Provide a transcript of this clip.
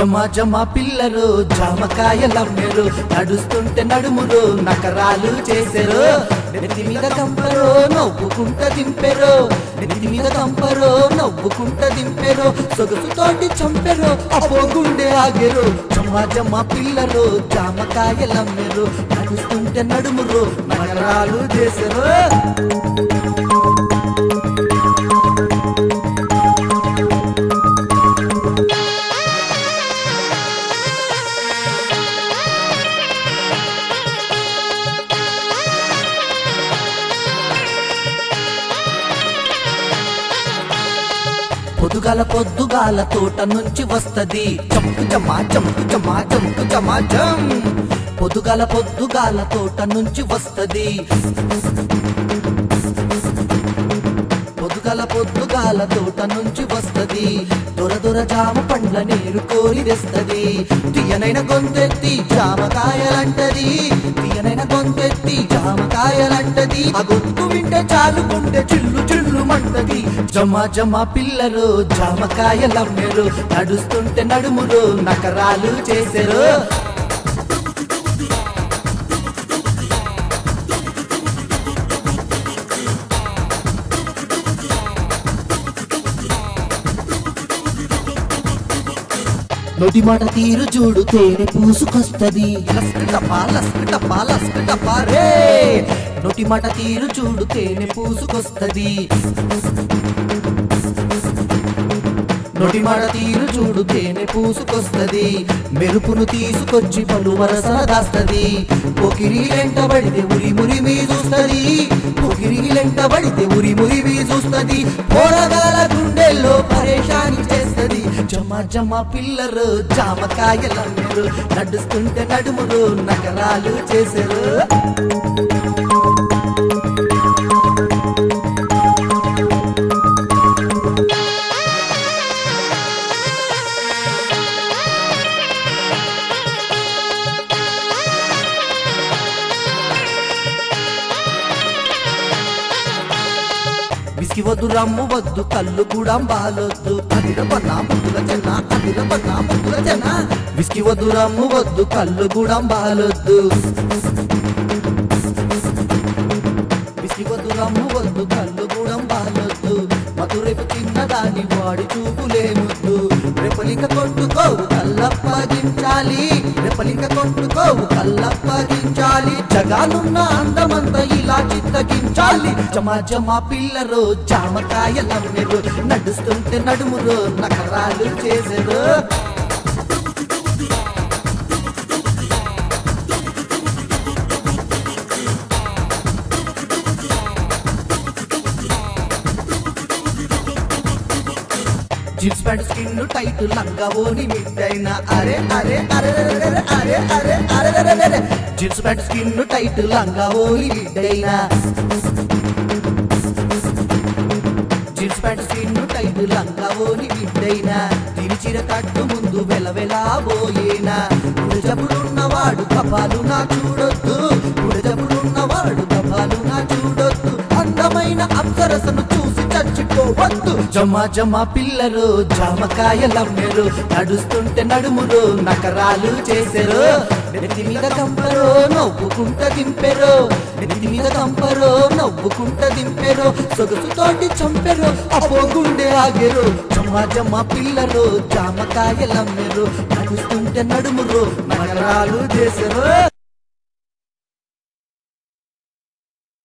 జమ జమ పిల్లరు జామకాయలమ్మెరు నడుస్తుంటే నడుమురు నకరాలు చేసెరు నెత్తి మీద కంపరు నవ్వుకుంట దింపెరు నెత్తి మీద కంపరు నవ్వుకుంట దింపెరు సొగసుతోటి చంపెరు అపో గుండె ఆగెరు జమ జమ పిల్లరు జామకాయలమ్మెరు నడుస్తుంటే నడుమురు నకరాలు చేసెరు పొదుగల పొద్దుగాల తోట నుంచి వస్తది చంపు చమా చంపు చమా చంపు చమా చం పొదుగల పొద్దుగాల తోట నుంచి వస్తది పొద్దుగల పొద్దుగాల తోట నుంచి వస్తది దొర దొర జామ పండ్ల నీరు కోరి తెస్తది తీయనైన గొంతెత్తి జామకాయలంటది తీయనైన గొంతెత్తి జామకాయలంటది ఆ గొంతు వింటే చాలుకుంటే చిల్లు చిల్లు మంటది జమ జమ పిల్లరు జామకాయలమ్మెరు నడుస్తుంటే నడుమురు నకరాలు చేసెరు నోటి మాట తీరు చూడు తేనె పూసుకొస్తది లస్కటపా లస్కటపా లస్కటపా రే నోటి మాట తీరు చూడు తేనె పూసుకొస్తది నోటి మాట తీరు చూడు తేనె పూసుకొస్తది మెరుపును తీసుకొచ్చి పలు వరసన దాస్తది పొకిరి లెంటబడితే ఉరి మురి మీ చూస్తది పొకిరి లెంటబడితే ఉరి మురి మీ చూస్తది పోరగాల గుండెల్లో పరేషాని చేస్తది జమ జమ పిల్లరు జామకాయలమ్మరు నడుస్తుంటే నడుమురు నగరాలు చేసరు విసికి వద్దు రమ్ము వద్దు కళ్ళు కూడా బాలొద్దు అదిరపన్న ముద్దుల జన అదిరపన్న ముద్దుల జన విసికి వద్దు రమ్ము వద్దు కళ్ళు కూడా బాలొద్దు విసికి వద్దు రమ్ము వద్దు కళ్ళు కూడా బాలొద్దు మధు రేపు తిన్నదాని వాడి చూపులేముద్దు రేపలిక కొట్టుకోవు కల్లప్పగించాలి రేపలిక కొట్టుకోవు కల్లప్పగించాలి జగానున్న అందమంతా ఇలా చిత్తగించాలి జమ జమ పిల్లరు జామకాయలమ్మెరు నడుస్తుంటే నడుమురు నకరాలు చేసెరు జీన్స్ ప్యాంట్ స్కిన్ టైట్ లంగా ఓని మిడ్డైన అరే అరే అరే అరే అరే అరే అరే అరే అరే జీన్స్ ప్యాంట్ స్కిన్ టైట్ లంగా ఓని మిడ్డైన జీన్స్ ప్యాంట్ స్కిన్ టైట్ లంగా ఓని మిడ్డైన తిరిచిర కట్టు ముందు వెలవెలా పోయేనా జబ్బులున్నవాడు కపాలు నా చూడొద్దు జబ్బులున్నవాడు కపాలు నా చూడొద్దు అందమైన అప్సరసను చూసి చచ్చిపోవద్దు జమ జమ పిల్లరు జామకాయలమ్మెరు నడుస్తుంటే నడుమురు నకరాలు చేసెరు నెత్తి మీద కంపరు నవ్వుకుంట దింపెరు నెత్తి మీద కంపరు నవ్వుకుంట దింపెరు సొగసుతోటి చంపెరు అపో గుండె ఆగెరు జమ జమ పిల్లరు జామకాయలమ్మెరు నడుస్తుంటే నడుమురు నకరాలు చేసెరు